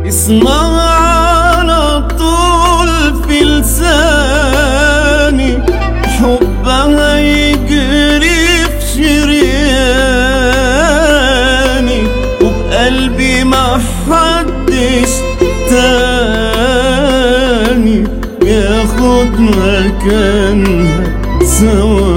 اسمها على طول في لساني حبها يجري في شرياني وبقلبي ما حدش تاني ياخد مكانها سوا